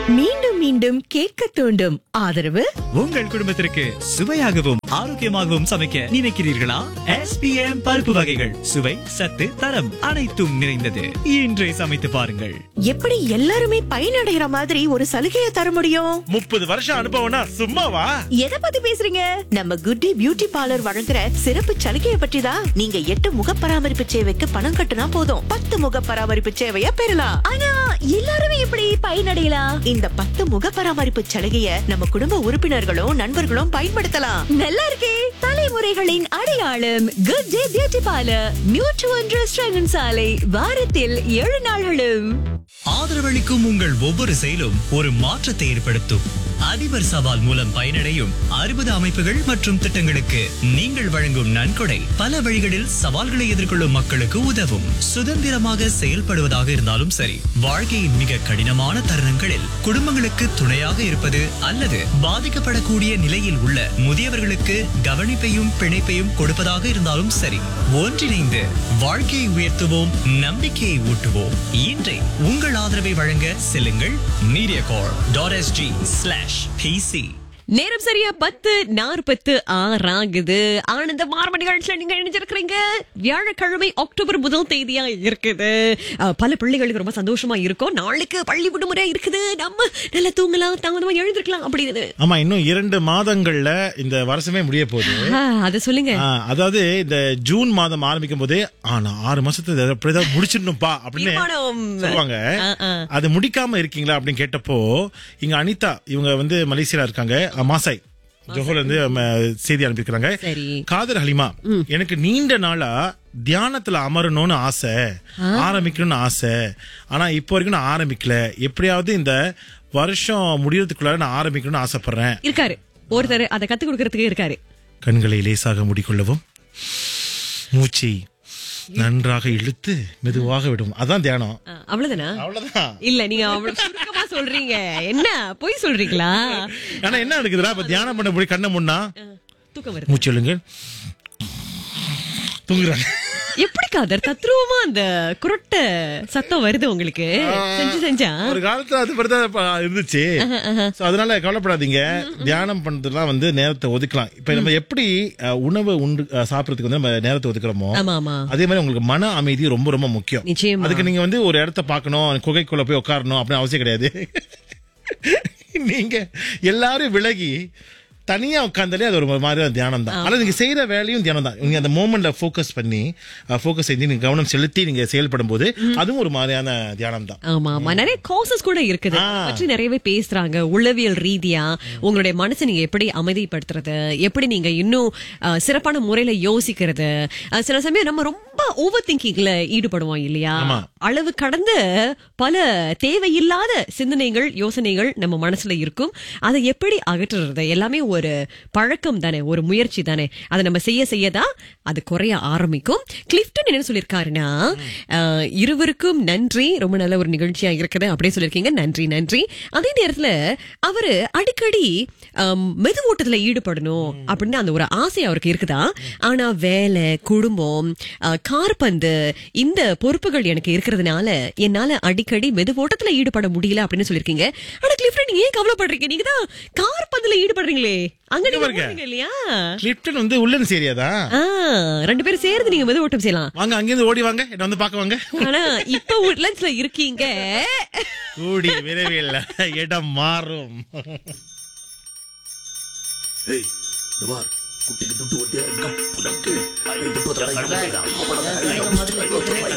மீண்டும் மீண்டும் கேட்க தூண்டும் ஆதரவு உங்கள் குடும்பத்திற்கு சுவையாகவும் ஆரோக்கியமாகவும் சமைக்க நினைக்கிறீர்களா எஸ்பிஎம் பருப்பு வகைகள் சுவை சத்து தரம் அனைத்தும் நிறைந்தது இன்றே சமைத்து பாருங்கள் எப்படி எல்லாருமே பயனடைகிற மாதிரி ஒரு சலுகையை தர முடியும் முப்பது வருஷம் அனுபவம்னா சும்மாவா எதை பத்தி பேசுறீங்க நம்ம குட்டி பியூட்டி பார்லர் வழங்குற சிறப்பு சலுகையை பற்றி தான் நீங்க எட்டு முக பராமரிப்பு சேவைக்கு பணம் கட்டுனா போதும் பத்து முக பராமரிப்பு சேவையை பெறலாம் ஆனா எல்லாருமே எப்படி பயனடையலாம் இந்த பத்து முக பராமரிப்பு சலுகையை நம்ம குடும்ப உறுப்பினர்களும் நண்பர்களும் பயன்படுத்தலாம் நல்லா இருக்கே தலைமுறைகளின் அடையாளம் குட் டே பியூட்டி பார்லர் நியூட்ரு ஒன்று சாலை வாரத்தில் ஏழு நாள்களும் ஆதரவளிக்கும் உங்கள் ஒவ்வொரு செயலும் ஒரு மாற்றத்தை ஏற்படுத்தும் அதிபர் சவால் மூலம் பயனடையும் அறுபது அமைப்புகள் மற்றும் திட்டங்களுக்கு நீங்கள் வழங்கும் நன்கொடை பல வழிகளில் சவால்களை எதிர்கொள்ளும் மக்களுக்கு உதவும் சுதந்திரமாக செயல்படுவதாக இருந்தாலும் சரி வாழ்க்கையின் மிக கடினமான தருணங்களில் குடும்பங்களுக்கு துணையாக இருப்பது அல்லது பாதிக்கப்படக்கூடிய நிலையில் உள்ள முதியவர்களுக்கு கவனிப்பையும் பிணைப்பையும் கொடுப்பதாக இருந்தாலும் சரி ஒன்றிணைந்து வாழ்க்கையை உயர்த்துவோம் நம்பிக்கையை ஊட்டுவோம் இன்றை உங்கள் ஆதரவை வழங்க செல்லுங்கள் mediacorp dot S G slash P C நேரம் சரியா பத்து நாற்பத்து ஆறாகுது ஆனந்த மார்ம நிகழ்ச்சியில நீங்க இணைஞ்சிருக்கிறீங்க வியாழக்கிழமை அக்டோபர் முதல் தேதியா இருக்குது அஹ், பல பிள்ளைகளுக்கு ரொம்ப சந்தோஷமா இருக்கும் நாளைக்கு பள்ளி விடுமுறை இருக்குது நம்ம நல்லா தூங்கலாம் தாமதமா எழுந்திருக்கலாம் அப்படின்னு ஆமா இன்னும் இரண்டு மாதங்கள்ல இந்த வருஷமே முடிய போகுது ஆஹ், அத சொல்லுங்க ஆ, அதாவது இந்த ஜூன் மாதம் ஆரம்பிக்கும் போதே ஆனா ஆறு மாசத்துல இதை எப்படியாவது முடிச்சிடணும்பா அப்படின்னு தீர்மானம். சொல்லுவாங்க ஆ, ஆ. அது முடிக்காம இருக்கீங்களா அப்படின்னு கேட்டப்போ இங்க அனிதா இவங்க வந்து மலேசியால இருக்காங்க அ, மாசாய் ஜோஹர்ல இருந்து ம, செய்தி அனுப்பியிருக்காங்க சரி. காதர் ஹலிமா எனக்கு நீண்ட நாளா தியானத்துல அமரணும்னு ஆசை ஆரம்பிக்கணும்னு ஆசை ஆனா இப்போ வரைக்கும் நான் ஆரம்பிக்கல எப்படியாவது இந்த வருஷம் முடியறதுக்குள்ளார நான் ஆரம்பிக்கணும்னு ஆசைப்படுறேன் இருக்காரு ஒருத்தர் அதை கத்து கொடுக்கறதுக்கு இருக்காரு கண்களை லேசாக மூடிக்கொள்ளவும் மூச்சை நன்றாக இழுத்து மெதுவாக விடும் அதான் தியானம் ஆஹ், அவ்வளவுதானா அவ்வளவுதான் இல்ல நீங்க அவ்வளவு சுருக்கமா சொல்றீங்க என்ன பொய் சொல்றீங்களா ஆனா என்ன இருக்குதுடா இப்ப தியானம் பண்ண போய் கண்ணை முன்னா தூக்கம் வருது மூச்சு எழுங்க தூங்குறாங்க எப்படி காதர் தத்ரூபமா அந்த குரட்ட சத்தம் வருது உங்களுக்கு செஞ்சு செஞ்சா ஒரு காலத்துல அது மாதிரிதான் இப்ப இருந்துச்சு So, அதனால கவலைப்படாதீங்க தியானம் பண்றதுலாம் வந்து நேரத்தை ஒதுக்கலாம் இப்ப நம்ம எப்படி அஹ், உணவு உண்டு அஹ், சாப்பிடறதுக்கு வந்து நம்ம நேரத்தை ஒதுக்குறோமோ ஆமா ஆமா அதே மாதிரி உங்களுக்கு மன அமைதி ரொம்ப ரொம்ப முக்கியம் நிச்சயமா. அதுக்கு நீங்க வந்து ஒரு இடத்த பார்க்கணும் குகைக்குள்ள போய் உட்காரணும் அப்படின்னு அவசியம் கிடையாது நீங்க எல்லாரும் விலகி தனியா உட்காந்தாலே அது ஒரு மாதிரியான தியானம் தான் ஆனா நீங்க செய்யற வேலையும் தியானம் தான் நீங்க அந்த மூமெண்ட்ல ஃபோக்கஸ் பண்ணி ஃபோக்கஸ் செஞ்சு நீங்க கவனம் செலுத்தி நீங்க செயல்படும் போது அதுவும் ஒரு மாதிரியான தியானம் தான் ஆமா ஆமா நிறைய காசஸ் கூட இருக்குது ஆ. பற்றி நிறையவே பேசுறாங்க உளவியல் ரீதியா உங்களுடைய மனசை நீங்க எப்படி அமைதிப்படுத்துறது எப்படி நீங்க இன்னும் அஹ், சிறப்பான முறையில யோசிக்கிறது அஹ், சில சமயம் நம்ம ரொம்ப ஓவர் திங்கிங்ல ஈடுபடுவோம் இல்லையா ஆமா. அளவு கடந்த பல தேவையில்லாத சிந்தனைகள் யோசனைகள் நம்ம மனசுல இருக்கும் அதை எப்படி அகற்றுறது எல்லாமே ஒரு பழக்கம் தானே ஒரு முயற்சி தானே அதை நம்ம செய்ய செய்யதான் அது குறைய ஆரம்பிக்கும் கிளிஃப்டன் என்ன சொல்லியிருக்காருன்னா அஹ், இருவருக்கும் நன்றி ரொம்ப நல்ல ஒரு நிகழ்ச்சியா இருக்குது அப்படியே சொல்லியிருக்கீங்க நன்றி நன்றி அதே நேரத்துல அவரு அடிக்கடி அம், மெது ஓட்டத்துல ஈடுபடணும் அப்படின்னு அந்த ஒரு ஆசை அவருக்கு இருக்குதா ஆனா வேலை குடும்பம் அஹ், கார்பந்து இந்த பொறுப்புகள் எனக்கு இருக்கிறதுனால என்னால அடிக்கடி மெது ஓட்டத்துல ஈடுபட முடியல அப்படின்னு சொல்லியிருக்கீங்க ஆனா கிளிஃப்டன் நீங்க ஏன் கவலைப்படுறீங்க நீங்க தான் கார்பந்துல ஈடுபடுறீங்களே அங்க நீங்க பாருங்க. போறீங்க இல்லையா கிளிப்டன் வந்து உள்ளன் சேரியாதா ஆ, ரெண்டு பேரும் சேர்ந்து நீங்க மெது ஓட்டம் செய்யலாம் வாங்க அங்கிருந்து ஓடி வாங்க என்ன வந்து பார்க்க வாங்க ஆனா இப்ப உட்லண்ட்ஸ்ல இருக்கீங்க கூடி விரைவில் இடம் மாறும் ஏய் இந்த பார் குட்டிக்கு துட்டு ஒட்டியா இருக்கா உனக்கு ஐந்து பத்து